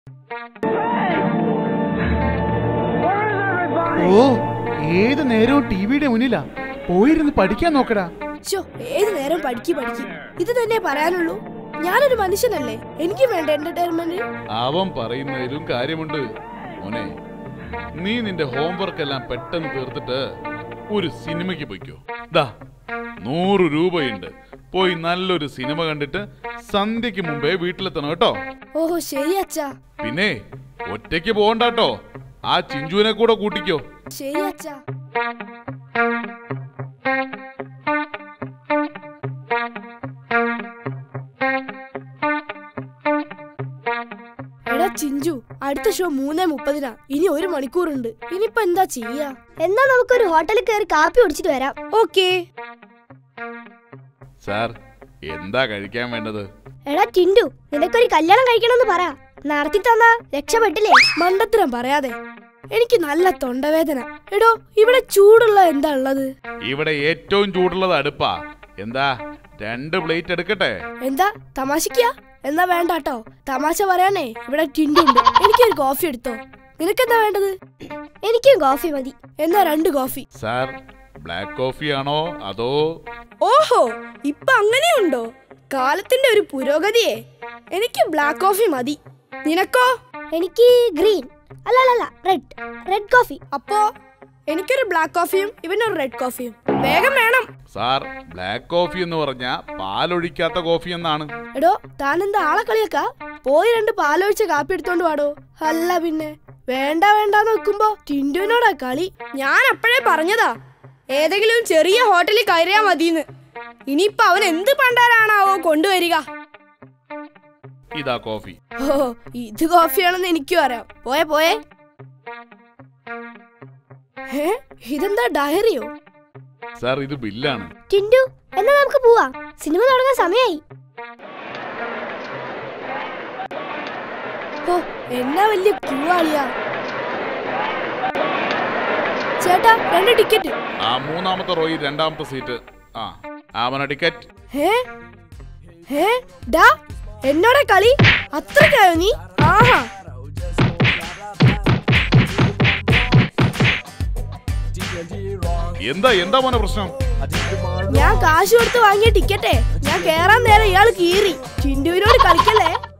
ഓ ഏത് നേരവും ടിവിയുടെ മുന്നിലാ പോയിരുന്ന് പഠിക്കാൻ നോക്കടാ ശോ ഏത് നേരം പഠിക്ക് പഠിക്ക് ഇത് തന്നെ പറയാനുള്ളൂ ഞാനൊരു മനുഷ്യനല്ലേ എനിക്ക് വേണ്ട എന്റർടൈൻമെന്റ് അവൻ പറയുന്നതിലും കാര്യമുണ്ട് മോനെ നീ നിന്റെ ഹോംവർക്ക് എല്ലാം പെട്ടെന്ന് തീർത്തിട്ട് ഒരു സിനിമയ്ക്ക് പൊയ്ക്കോ ദാ നൂറ് രൂപയുണ്ട് പോയി നല്ലൊരു സിനിമ കണ്ടിട്ട് സന്ധ്യക്ക് മുമ്പേ വീട്ടിലെത്തണം കേട്ടോ ഓഹോ ശരി അച്ഛാ പിന്നെ ഒറ്റയ്ക്ക് പോകണ്ടാട്ടോ ആ ചിഞ്ചുവിനെ കൂടെ കൂട്ടിക്കോ ശരി അച്ഛാ എടാ ചിഞ്ചു അടുത്ത ഷോ മൂന്നേ മുപ്പതിനാ ഇനി ഒരു മണിക്കൂറുണ്ട് ഇനിയിപ്പോ എന്താ ചെയ്യാ എന്നാ നമുക്കൊരു ഹോട്ടലിൽ കയറി കാപ്പി കുടിച്ചിട്ട് വരാം ഓക്കേ സാർ എന്താ കഴിക്കാൻ വേണ്ടത് എടാ ടിൻഡു നിനക്കൊരു കല്യാണം കഴിക്കണമെന്ന് പറ നടത്തി തന്നാ രക്ഷപ്പെട്ടില്ലേ മണ്ടത്തരം പറയാതെ എനിക്ക് നല്ല തൊണ്ടവേദന എടോ ഇവിടെ ചൂടുള്ള എന്താ ഉള്ളത് ഇവിടെ ഏറ്റവും ചൂടുള്ളത് അടുപ്പാ എന്താ രണ്ട് പ്ലേറ്റ് എടുക്കട്ടെ എന്താ തമാശിക്കാ എന്നാ വേണ്ട കേട്ടോ തമാശ പറയാനേ ഇവിടെ ടിൻഡുണ്ട് എനിക്കൊരു കോഫി എടുത്തോ നിനക്കെന്താ വേണ്ടത് എനിക്കും കോഫി മതി എന്നാ രണ്ട് കോഫി സാർ ബ്ലാക്ക് കോഫി ആണോ അതോ ഓഹോ ഇപ്പൊ അങ്ങനെയുണ്ടോ കാലത്തിന്റെ ഒരു പുരോഗതിയെ എനിക്ക് ബ്ലാക്ക് കോഫി മതി നിനക്കോ എനിക്ക് ഗ്രീൻ അല്ല അല്ല അല്ല റെഡ് റെഡ് കോഫി അപ്പോ എനിക്കൊരു ബ്ലാക്ക് കോഫിയും ഇവനൊരു റെഡ് കോഫിയും വേഗം വേണം സാർ ബ്ലാക്ക് കോഫി എന്ന് പറഞ്ഞ പാലൊഴിക്കാത്ത കോഫി എന്നാണ് എടോ താൻ എന്താ ആളെ കളിയാക്കാ പോയി രണ്ട് പാലൊഴിച്ച കാപ്പി എടുത്തോണ്ട് വാടോ അല്ല പിന്നെ വേണ്ട വേണ്ടാന്ന് വെക്കുമ്പോ ടിൻഡുവിനോടാ കളി ഞാൻ അപ്പോഴേ പറഞ്ഞതാ ഏതെങ്കിലും ചെറിയ ഹോട്ടലിൽ കയറിയാ മതിന്ന് ഇനിയിപ്പൊ അവൻ എന്ത് പണ്ടാരാണാവോ കൊണ്ടുവരിക ഇതാ കോഫി ഓ ഇത് കോഫിയാണെന്ന് എനിക്കും അറിയാം പോയെ പോയെ ഏ ഇതെന്താ ഡയറിയോ സാർ ഇത് ബില്ലാണ് ടിൻഡു എന്നാ നമുക്ക് പോവാം സിനിമ തുടങ്ങാൻ സമയമായി ഓ എന്നാ വലിയ ക്യൂ ആളിയാ ചേട്ടാ രണ്ട് ടിക്കറ്റ് ആ മൂന്നാമത്തെ റോയിൽ രണ്ടാമത്തെ സീറ്റ് ആ ആവന ടിക്കറ്റ് ഏ ഏ ഡാ എന്നോടെ കളി അത്രക്കായോ നീ ആഹാ എന്താ എന്താ മോനെ പ്രശ്നം ഞാൻ കാശ് കൊടുത്ത് വാങ്ങിയ ടിക്കറ്റേ ഞാൻ കേറാൻ നേരം ഇയാൾ കീറി ചിണ്ടുവിനോട് കളിക്കല്ലേ